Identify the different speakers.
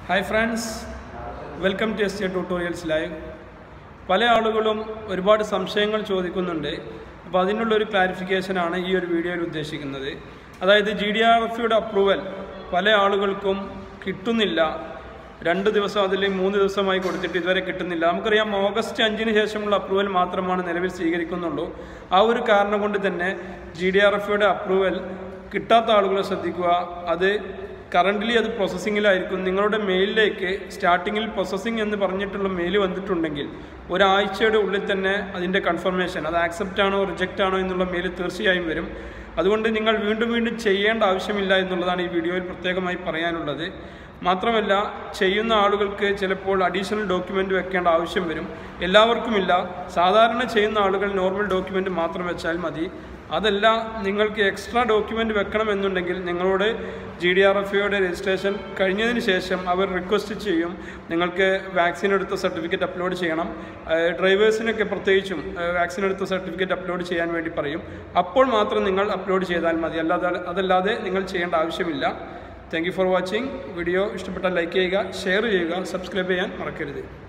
Speaker 1: hi friends welcome to S tutorials live പല ആളുകളും ഒരുപാട് സംശയങ്ങൾ ചോദിക്കുന്നുണ്ട് അപ്പോൾ അതിനുള്ളൊരു ക്ലാരിഫിക്കേഷനാണ് ഈ ഒരു വീഡിയോയിൽ ഉദ്ദേശിക്കുന്നത് അതായത് ജി ഡി ആർ എഫ് യുടെ അപ്രൂവൽ പല ആളുകൾക്കും കിട്ടുന്നില്ല രണ്ട് ദിവസം അതിൽ മൂന്ന് ദിവസമായി കൊടുത്തിട്ട് ഇതുവരെ കിട്ടുന്നില്ല നമുക്കറിയാം ഓഗസ്റ്റ് അഞ്ചിന് ശേഷമുള്ള അപ്രൂവൽ മാത്രമാണ് നിലവിൽ സ്വീകരിക്കുന്നുള്ളൂ ആ ഒരു കാരണം കൊണ്ട് തന്നെ ജി ഡി ആർ എഫ് യുടെ അപ്രൂവൽ കിട്ടാത്ത ആളുകളെ ശ്രദ്ധിക്കുക അത് കറൻ്റ്ലി അത് പ്രോസസ്സിങ്ങിലായിരിക്കും നിങ്ങളുടെ മെയിലിലേക്ക് സ്റ്റാർട്ടിങ്ങിൽ പ്രോസസ്സിംഗ് എന്ന് പറഞ്ഞിട്ടുള്ള മെയിൽ വന്നിട്ടുണ്ടെങ്കിൽ ഒരാഴ്ചയുടെ ഉള്ളിൽ തന്നെ അതിൻ്റെ കൺഫർമേഷൻ അത് ആക്സെപ്റ്റ് ആണോ റിജക്റ്റ് ആണോ എന്നുള്ള മെയിൽ തീർച്ചയായും വരും അതുകൊണ്ട് നിങ്ങൾ വീണ്ടും വീണ്ടും ചെയ്യേണ്ട ആവശ്യമില്ല എന്നുള്ളതാണ് ഈ വീഡിയോയിൽ പ്രത്യേകമായി പറയാനുള്ളത് മാത്രമല്ല ചെയ്യുന്ന ആളുകൾക്ക് ചിലപ്പോൾ അഡീഷണൽ ഡോക്യുമെൻ്റ് വെക്കേണ്ട ആവശ്യം വരും എല്ലാവർക്കുമില്ല സാധാരണ ചെയ്യുന്ന ആളുകൾ നോർമൽ ഡോക്യുമെൻ്റ് മാത്രം വെച്ചാൽ മതി അതല്ല നിങ്ങൾക്ക് എക്സ്ട്രാ ഡോക്യുമെൻ്റ് വെക്കണമെന്നുണ്ടെങ്കിൽ നിങ്ങളോട് ജി ഡി ആർ എഫ് ഒയുടെ രജിസ്ട്രേഷൻ കഴിഞ്ഞതിന് ശേഷം അവർ റിക്വസ്റ്റ് ചെയ്യും നിങ്ങൾക്ക് വാക്സിൻ എടുത്ത സർട്ടിഫിക്കറ്റ് അപ്ലോഡ് ചെയ്യണം ഡ്രൈവേഴ്സിനൊക്കെ പ്രത്യേകിച്ചും വാക്സിൻ എടുത്ത സർട്ടിഫിക്കറ്റ് അപ്ലോഡ് ചെയ്യാൻ വേണ്ടി പറയും അപ്പോൾ മാത്രം നിങ്ങൾ അപ്ലോഡ് ചെയ്താൽ മതി അല്ലാതെ അതല്ലാതെ നിങ്ങൾ ചെയ്യേണ്ട ആവശ്യമില്ല thank you for watching video ഇഷ്ടപ്പെട്ടാൽ ലൈക്ക് ചെയ്യുക ഷെയർ ചെയ്യുക സബ്സ്ക്രൈബ് ചെയ്യാൻ മറക്കരുത്